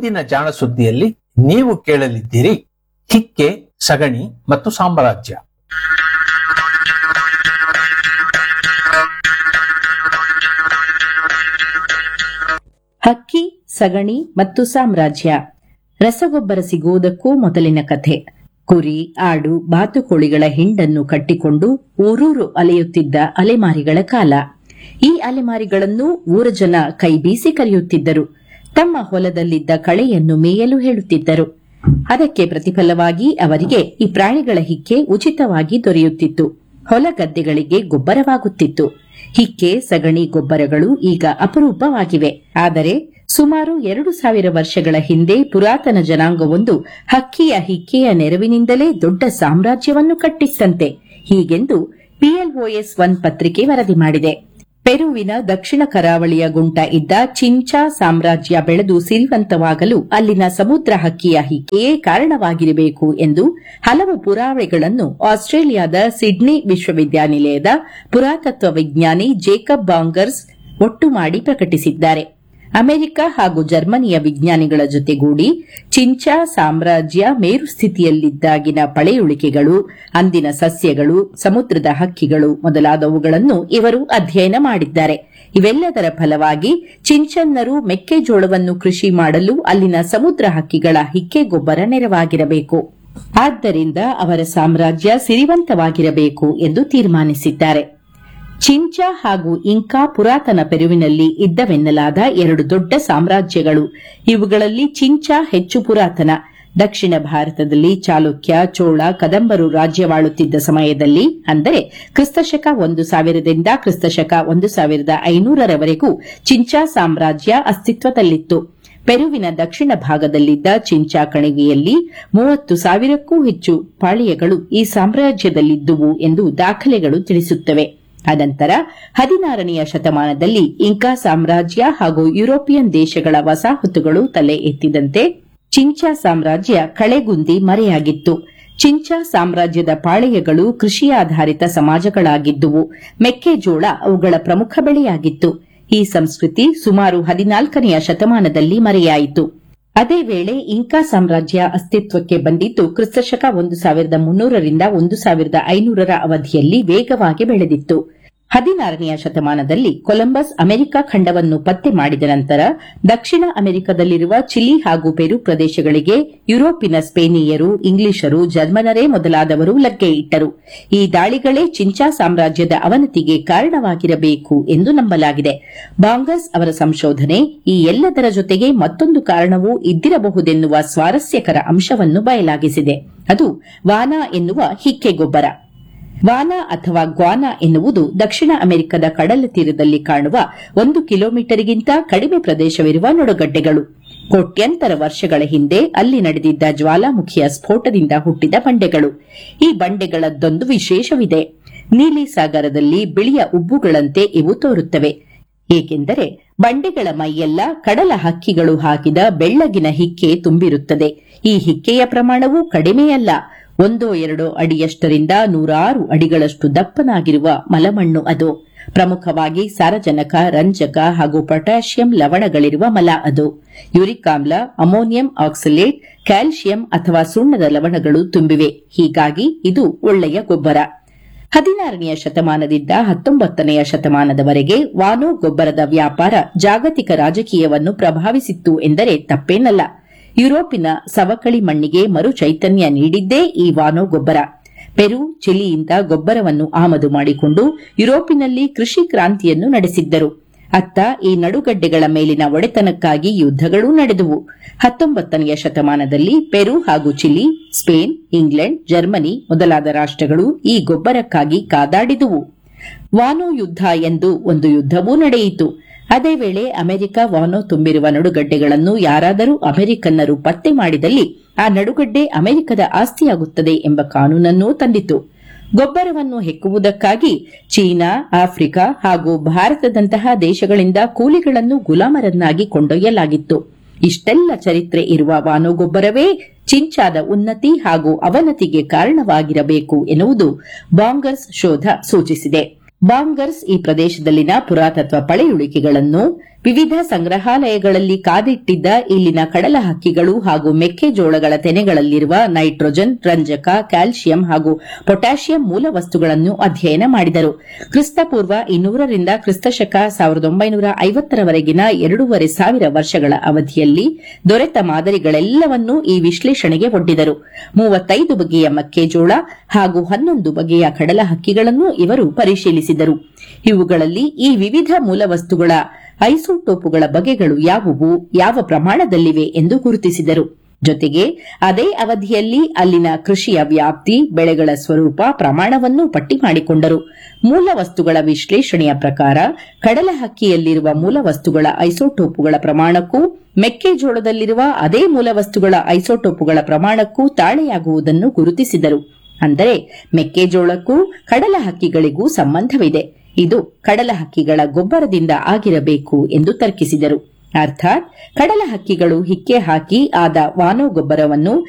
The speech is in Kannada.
ಇಂದಿನ ಜಾಣ ಸುದ್ದಿಯಲ್ಲಿ ನೀವು ಕೇಳಲಿದ್ದೀರಿ ಹಿಕ್ಕೆ ಸಗಣಿ ಮತ್ತು ಸಾಮ್ರಾಜ್ಯ ಹಕ್ಕಿ ಸಗಣಿ ಮತ್ತು ಸಾಮ್ರಾಜ್ಯ ರಸಗೊಬ್ಬರ ಸಿಗುವುದಕ್ಕೂ ಮೊದಲಿನ ಕಥೆ ಕುರಿ ಆಡು ಬಾತುಕೋಳಿಗಳ ಹಿಂಡನ್ನು ಕಟ್ಟಿಕೊಂಡು ಊರೂರು ಅಲೆಯುತ್ತಿದ್ದ ಅಲೆಮಾರಿಗಳ ಕಾಲ ಈ ಅಲೆಮಾರಿಗಳನ್ನು ಊರ ಜನ ಕೈಬೀಸಿ ಕರೆಯುತ್ತಿದ್ದರು ತಮ್ಮ ಹೊಲದಲ್ಲಿದ್ದ ಕಳೆಯನ್ನು ಮೇಯಲು ಹೇಳುತ್ತಿದ್ದರು ಅದಕ್ಕೆ ಪ್ರತಿಫಲವಾಗಿ ಅವರಿಗೆ ಈ ಪ್ರಾಣಿಗಳ ಹಿಕ್ಕೆ ಉಚಿತವಾಗಿ ದೊರೆಯುತ್ತಿತ್ತು ಹೊಲ ಗದ್ದೆಗಳಿಗೆ ಗೊಬ್ಬರವಾಗುತ್ತಿತ್ತು ಹಿಕ್ಕೆ ಸಗಣಿ ಗೊಬ್ಬರಗಳು ಈಗ ಅಪರೂಪವಾಗಿವೆ ಆದರೆ ಸುಮಾರು ಎರಡು ಸಾವಿರ ವರ್ಷಗಳ ಹಿಂದೆ ಪುರಾತನ ಜನಾಂಗವೊಂದು ಹಕ್ಕಿಯ ಹಿಕ್ಕೆಯ ನೆರವಿನಿಂದಲೇ ದೊಡ್ಡ ಸಾಮ್ರಾಜ್ಯವನ್ನು ಕಟ್ಟಿತ್ತಂತೆ ಹೀಗೆಂದು ಪಿಎಲ್ಒಎಸ್ ಒನ್ ಪತ್ರಿಕೆ ವರದಿ ಮಾಡಿದೆ ಪೆರುವಿನ ದಕ್ಷಿಣ ಕರಾವಳಿಯ ಗುಂಟ ಇದ್ದ ಚಿಂಚಾ ಸಾಮ್ರಾಜ್ಯ ಬೆಳೆದು ಸಿರಿವಂತವಾಗಲು ಅಲ್ಲಿನ ಸಮುದ್ರ ಹಕ್ಕಿಯ ಹಿಕ್ಕೆಯೇ ಕಾರಣವಾಗಿರಬೇಕು ಎಂದು ಹಲವು ಪುರಾವೆಗಳನ್ನು ಆಸ್ಟ್ರೇಲಿಯಾದ ಸಿಡ್ನಿ ವಿಶ್ವವಿದ್ಯಾನಿಲಯದ ಪುರಾತತ್ವ ವಿಜ್ಞಾನಿ ಜೇಕಬ್ ಬಾಂಗರ್ಸ್ ಒಟ್ಟು ಮಾಡಿ ಪ್ರಕಟಿಸಿದ್ದಾರೆ ಅಮೆರಿಕ ಹಾಗೂ ಜರ್ಮನಿಯ ವಿಜ್ಞಾನಿಗಳ ಜೊತೆಗೂಡಿ ಚಿಂಚಾ ಸಾಮ್ರಾಜ್ಯ ಮೇರು ಸ್ಥಿತಿಯಲ್ಲಿದ್ದಾಗಿನ ಪಳೆಯುಳಿಕೆಗಳು ಅಂದಿನ ಸಸ್ಯಗಳು ಸಮುದ್ರದ ಹಕ್ಕಿಗಳು ಮೊದಲಾದವುಗಳನ್ನು ಇವರು ಅಧ್ಯಯನ ಮಾಡಿದ್ದಾರೆ ಇವೆಲ್ಲದರ ಫಲವಾಗಿ ಚಿಂಚನ್ನರು ಮೆಕ್ಕೆಜೋಳವನ್ನು ಕೃಷಿ ಮಾಡಲು ಅಲ್ಲಿನ ಸಮುದ್ರ ಹಕ್ಕಿಗಳ ಹಿಕ್ಕೆ ಗೊಬ್ಬರ ನೆರವಾಗಿರಬೇಕು ಆದ್ದರಿಂದ ಅವರ ಸಾಮ್ರಾಜ್ಯ ಸಿರಿವಂತವಾಗಿರಬೇಕು ಎಂದು ತೀರ್ಮಾನಿಸಿದ್ದಾರೆ ಚಿಂಚಾ ಹಾಗೂ ಇಂಕಾ ಪುರಾತನ ಪೆರುವಿನಲ್ಲಿ ಇದ್ದವೆನ್ನಲಾದ ಎರಡು ದೊಡ್ಡ ಸಾಮ್ರಾಜ್ಯಗಳು ಇವುಗಳಲ್ಲಿ ಚಿಂಚಾ ಹೆಚ್ಚು ಪುರಾತನ ದಕ್ಷಿಣ ಭಾರತದಲ್ಲಿ ಚಾಲುಕ್ಯ ಚೋಳ ಕದಂಬರು ರಾಜ್ಯವಾಳುತ್ತಿದ್ದ ಸಮಯದಲ್ಲಿ ಅಂದರೆ ಕ್ರಿಸ್ತಶಕ ಒಂದು ಸಾವಿರದಿಂದ ಕ್ರಿಸ್ತಶಕ ಒಂದು ಸಾವಿರದ ಐನೂರರವರೆಗೂ ಚಿಂಚಾ ಸಾಮ್ರಾಜ್ಯ ಅಸ್ತಿತ್ವದಲ್ಲಿತ್ತು ಪೆರುವಿನ ದಕ್ಷಿಣ ಭಾಗದಲ್ಲಿದ್ದ ಚಿಂಚಾ ಕಣಿವೆಯಲ್ಲಿ ಮೂವತ್ತು ಸಾವಿರಕ್ಕೂ ಹೆಚ್ಚು ಪಾಳಿಯಗಳು ಈ ಸಾಮ್ರಾಜ್ಯದಲ್ಲಿದ್ದುವು ಎಂದು ದಾಖಲೆಗಳು ತಿಳಿಸುತ್ತವೆ ಅನಂತರ ಹದಿನಾರನೆಯ ಶತಮಾನದಲ್ಲಿ ಇಂಕಾ ಸಾಮ್ರಾಜ್ಯ ಹಾಗೂ ಯುರೋಪಿಯನ್ ದೇಶಗಳ ವಸಾಹತುಗಳು ತಲೆ ಎತ್ತಿದಂತೆ ಚಿಂಚಾ ಸಾಮ್ರಾಜ್ಯ ಕಳೆಗುಂದಿ ಮರೆಯಾಗಿತ್ತು ಚಿಂಚಾ ಸಾಮ್ರಾಜ್ಯದ ಪಾಳೆಯಗಳು ಕೃಷಿಯಾಧಾರಿತ ಸಮಾಜಗಳಾಗಿದ್ದುವು ಮೆಕ್ಕೆಜೋಳ ಅವುಗಳ ಪ್ರಮುಖ ಬೆಳೆಯಾಗಿತ್ತು ಈ ಸಂಸ್ಕೃತಿ ಸುಮಾರು ಹದಿನಾಲ್ಕನೆಯ ಶತಮಾನದಲ್ಲಿ ಮರೆಯಾಯಿತು ಅದೇ ವೇಳೆ ಇಂಕಾ ಸಾಮ್ರಾಜ್ಯ ಅಸ್ತಿತ್ವಕ್ಕೆ ಬಂದಿದ್ದು ಕ್ರಿಸ್ತಶಕ ಒಂದು ಸಾವಿರದ ಮುನ್ನೂರರಿಂದ ಒಂದು ಸಾವಿರದ ಐನೂರರ ಅವಧಿಯಲ್ಲಿ ವೇಗವಾಗಿ ಬೆಳೆದಿತ್ತು ಹದಿನಾರನೆಯ ಶತಮಾನದಲ್ಲಿ ಕೊಲಂಬಸ್ ಅಮೆರಿಕ ಖಂಡವನ್ನು ಪತ್ತೆ ಮಾಡಿದ ನಂತರ ದಕ್ಷಿಣ ಅಮೆರಿಕದಲ್ಲಿರುವ ಚಿಲಿ ಹಾಗೂ ಪೆರು ಪ್ರದೇಶಗಳಿಗೆ ಯುರೋಪಿನ ಸ್ಪೇನಿಯರು ಇಂಗ್ಲಿಷರು ಜರ್ಮನರೇ ಮೊದಲಾದವರು ಲಗ್ಗೆ ಇಟ್ಟರು ಈ ದಾಳಿಗಳೇ ಚಿಂಚಾ ಸಾಮ್ರಾಜ್ಯದ ಅವನತಿಗೆ ಕಾರಣವಾಗಿರಬೇಕು ಎಂದು ನಂಬಲಾಗಿದೆ ಬಾಂಗಸ್ ಅವರ ಸಂಶೋಧನೆ ಈ ಎಲ್ಲದರ ಜೊತೆಗೆ ಮತ್ತೊಂದು ಕಾರಣವೂ ಇದ್ದಿರಬಹುದೆನ್ನುವ ಸ್ವಾರಸ್ಯಕರ ಅಂಶವನ್ನು ಬಯಲಾಗಿಸಿದೆ ಅದು ವಾನಾ ಎನ್ನುವ ಹಿಕ್ಕೆ ಗೊಬ್ಬರ ವಾನಾ ಅಥವಾ ಗ್ವಾನಾ ಎನ್ನುವುದು ದಕ್ಷಿಣ ಅಮೆರಿಕದ ಕಡಲ ತೀರದಲ್ಲಿ ಕಾಣುವ ಒಂದು ಕಿಲೋಮೀಟರ್ಗಿಂತ ಕಡಿಮೆ ಪ್ರದೇಶವಿರುವ ನಡುಗಡ್ಡೆಗಳು ಕೋಟ್ಯಂತರ ವರ್ಷಗಳ ಹಿಂದೆ ಅಲ್ಲಿ ನಡೆದಿದ್ದ ಜ್ವಾಲಾಮುಖಿಯ ಸ್ಫೋಟದಿಂದ ಹುಟ್ಟಿದ ಬಂಡೆಗಳು ಈ ಬಂಡೆಗಳದ್ದೊಂದು ವಿಶೇಷವಿದೆ ನೀಲಿ ಸಾಗರದಲ್ಲಿ ಬಿಳಿಯ ಉಬ್ಬುಗಳಂತೆ ಇವು ತೋರುತ್ತವೆ ಏಕೆಂದರೆ ಬಂಡೆಗಳ ಮೈಯೆಲ್ಲ ಕಡಲ ಹಕ್ಕಿಗಳು ಹಾಕಿದ ಬೆಳ್ಳಗಿನ ಹಿಕ್ಕೆ ತುಂಬಿರುತ್ತದೆ ಈ ಹಿಕ್ಕೆಯ ಪ್ರಮಾಣವೂ ಕಡಿಮೆಯಲ್ಲ ಒಂದೋ ಎರಡೋ ಅಡಿಯಷ್ಟರಿಂದ ನೂರಾರು ಅಡಿಗಳಷ್ಟು ದಪ್ಪನಾಗಿರುವ ಮಲಮಣ್ಣು ಅದು ಪ್ರಮುಖವಾಗಿ ಸಾರಜನಕ ರಂಜಕ ಹಾಗೂ ಪೊಟ್ಯಾಷಿಯಂ ಲವಣಗಳಿರುವ ಮಲ ಅದು ಯುರಿಕ್ ಆಮ್ಲ ಅಮೋನಿಯಂ ಆಕ್ಸಲೇಟ್ ಕ್ಯಾಲ್ಸಿಯಂ ಅಥವಾ ಸುಣ್ಣದ ಲವಣಗಳು ತುಂಬಿವೆ ಹೀಗಾಗಿ ಇದು ಒಳ್ಳೆಯ ಗೊಬ್ಬರ ಹದಿನಾರನೆಯ ಶತಮಾನದಿಂದ ಹತ್ತೊಂಬತ್ತನೆಯ ಶತಮಾನದವರೆಗೆ ವಾನೋ ಗೊಬ್ಬರದ ವ್ಯಾಪಾರ ಜಾಗತಿಕ ರಾಜಕೀಯವನ್ನು ಪ್ರಭಾವಿಸಿತ್ತು ಎಂದರೆ ತಪ್ಪೇನಲ್ಲ ಯುರೋಪಿನ ಸವಕಳಿ ಮಣ್ಣಿಗೆ ಮರು ಚೈತನ್ಯ ನೀಡಿದ್ದೇ ಈ ವಾನೋ ಗೊಬ್ಬರ ಪೆರು ಚಿಲಿಯಿಂದ ಗೊಬ್ಬರವನ್ನು ಆಮದು ಮಾಡಿಕೊಂಡು ಯುರೋಪಿನಲ್ಲಿ ಕೃಷಿ ಕ್ರಾಂತಿಯನ್ನು ನಡೆಸಿದ್ದರು ಅತ್ತ ಈ ನಡುಗಡ್ಡೆಗಳ ಮೇಲಿನ ಒಡೆತನಕ್ಕಾಗಿ ಯುದ್ದಗಳೂ ನಡೆದುವು ಹತ್ತೊಂಬತ್ತನೆಯ ಶತಮಾನದಲ್ಲಿ ಪೆರು ಹಾಗೂ ಚಿಲಿ ಸ್ಪೇನ್ ಇಂಗ್ಲೆಂಡ್ ಜರ್ಮನಿ ಮೊದಲಾದ ರಾಷ್ಟಗಳು ಈ ಗೊಬ್ಬರಕ್ಕಾಗಿ ಕಾದಾಡಿದುವು ವಾನೋ ಯುದ್ಧ ಎಂದು ಒಂದು ಯುದ್ದವೂ ನಡೆಯಿತು ಅದೇ ವೇಳೆ ಅಮೆರಿಕ ವಾನೋ ತುಂಬಿರುವ ನಡುಗಡ್ಡೆಗಳನ್ನು ಯಾರಾದರೂ ಅಮೆರಿಕನ್ನರು ಪತ್ತೆ ಮಾಡಿದಲ್ಲಿ ಆ ನಡುಗಡ್ಡೆ ಅಮೆರಿಕದ ಆಸ್ತಿಯಾಗುತ್ತದೆ ಎಂಬ ಕಾನೂನನ್ನೂ ತಂದಿತು ಗೊಬ್ಬರವನ್ನು ಹೆಕ್ಕುವುದಕ್ಕಾಗಿ ಚೀನಾ ಆಫ್ರಿಕಾ ಹಾಗೂ ಭಾರತದಂತಹ ದೇಶಗಳಿಂದ ಕೂಲಿಗಳನ್ನು ಗುಲಾಮರನ್ನಾಗಿ ಕೊಂಡೊಯ್ಯಲಾಗಿತ್ತು ಇಷ್ಟೆಲ್ಲ ಚರಿತ್ರೆ ಇರುವ ವಾನೋಗೊಬ್ಬರವೇ ಚಿಂಚಾದ ಉನ್ನತಿ ಹಾಗೂ ಅವನತಿಗೆ ಕಾರಣವಾಗಿರಬೇಕು ಎನ್ನುವುದು ಬಾಂಗರ್ಸ್ ಶೋಧ ಸೂಚಿಸಿದೆ ಬಾಂಗರ್ಸ್ ಈ ಪ್ರದೇಶದಲ್ಲಿನ ಪುರಾತತ್ವ ಪಳೆಯುಳಿಕೆಗಳನ್ನು ವಿವಿಧ ಸಂಗ್ರಹಾಲಯಗಳಲ್ಲಿ ಕಾದಿಟ್ಟಿದ್ದ ಇಲ್ಲಿನ ಕಡಲ ಹಕ್ಕಿಗಳು ಹಾಗೂ ಮೆಕ್ಕೆಜೋಳಗಳ ತೆನೆಗಳಲ್ಲಿರುವ ನೈಟ್ರೋಜನ್ ರಂಜಕ ಕ್ಯಾಲ್ಸಿಯಂ ಹಾಗೂ ಪೊಟ್ಯಾಷಿಯಂ ಮೂಲವಸ್ತುಗಳನ್ನು ಅಧ್ಯಯನ ಮಾಡಿದರು ಕ್ರಿಸ್ತಪೂರ್ವ ಇನ್ನೂರರಿಂದ ಕ್ರಿಸ್ತಶಕ ಸಾವಿರದ ಒಂಬೈನೂರ ಐವತ್ತರವರೆಗಿನ ಎರಡೂವರೆ ಸಾವಿರ ವರ್ಷಗಳ ಅವಧಿಯಲ್ಲಿ ದೊರೆತ ಮಾದರಿಗಳೆಲ್ಲವನ್ನೂ ಈ ವಿಶ್ಲೇಷಣೆಗೆ ಒಡ್ಡಿದರು ಮೂವತ್ತೈದು ಬಗೆಯ ಮೆಕ್ಕೆಜೋಳ ಹಾಗೂ ಹನ್ನೊಂದು ಬಗೆಯ ಕಡಲ ಹಕ್ಕಿಗಳನ್ನು ಇವರು ಪರಿಶೀಲಿಸಿದರು ಇವುಗಳಲ್ಲಿ ಈ ವಿವಿಧ ಮೂಲವಸ್ತುಗಳ ಐಸೋಟೋಪುಗಳ ಬಗೆಗಳು ಯಾವುವು ಯಾವ ಪ್ರಮಾಣದಲ್ಲಿವೆ ಎಂದು ಗುರುತಿಸಿದರು ಜೊತೆಗೆ ಅದೇ ಅವಧಿಯಲ್ಲಿ ಅಲ್ಲಿನ ಕೃಷಿಯ ವ್ಯಾಪ್ತಿ ಬೆಳೆಗಳ ಸ್ವರೂಪ ಪ್ರಮಾಣವನ್ನು ಪಟ್ಟಿ ಮಾಡಿಕೊಂಡರು ಮೂಲವಸ್ತುಗಳ ವಿಶ್ಲೇಷಣೆಯ ಪ್ರಕಾರ ಕಡಲ ಹಕ್ಕಿಯಲ್ಲಿರುವ ಮೂಲವಸ್ತುಗಳ ಐಸೋಟೋಪುಗಳ ಪ್ರಮಾಣಕ್ಕೂ ಮೆಕ್ಕೆಜೋಳದಲ್ಲಿರುವ ಅದೇ ಮೂಲವಸ್ತುಗಳ ಐಸೋಟೋಪುಗಳ ಪ್ರಮಾಣಕ್ಕೂ ತಾಳೆಯಾಗುವುದನ್ನು ಗುರುತಿಸಿದರು ಅಂದರೆ ಮೆಕ್ಕೆಜೋಳಕ್ಕೂ ಕಡಲ ಹಕ್ಕಿಗಳಿಗೂ ಸಂಬಂಧವಿದೆ ಇದು ಕಡಲ ಹಕ್ಕಿಗಳ ಗೊಬ್ಬರದಿಂದ ಆಗಿರಬೇಕು ಎಂದು ತರ್ಕಿಸಿದರು ಅರ್ಥಾತ್ ಕಡಲ ಹಕ್ಕಿಗಳು ಹಿಕ್ಕೆ ಹಾಕಿ ಆದ ವಾನೋ ಗೊಬ್ಬರವನ್ನು